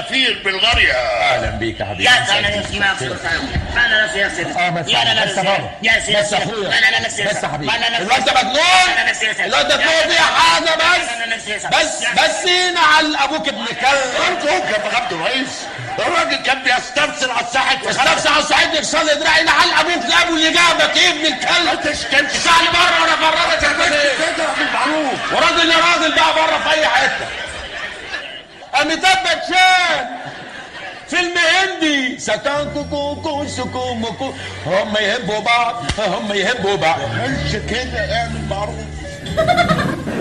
سفير بلغاريا اهلا بيك يا حبيبي يا سلام يا سيما ما انا نفسي يا سيدي اه بس يا انا بس نفسي بابا يا سيدي بس اخويا ما انا نفسي بس يا حبيبي ما انا نفسي الواد ده مجنون انا نفسي الواد ده تقول فيه حاجه بس انا نفسي بس بس على ابوك ابن كلب ارجوك يا فخامه الرئيس الراجل كان بيستفسر على الساحل في استفسر على الصعيد يكسر لي دراعي لعل ابوك جابه اللي جابك إيه ابن الكلب ما تشتمش تعال بره وانا فرجك يا حبيبي كده بالمعروف وراجل يا راجل بقى بره في اي حته اميتاب باتشان فيلم هندي سكان كوكو كو سكو مكو هم يحبوا بعض هم يحبوا بعض مش كده اعمل معروف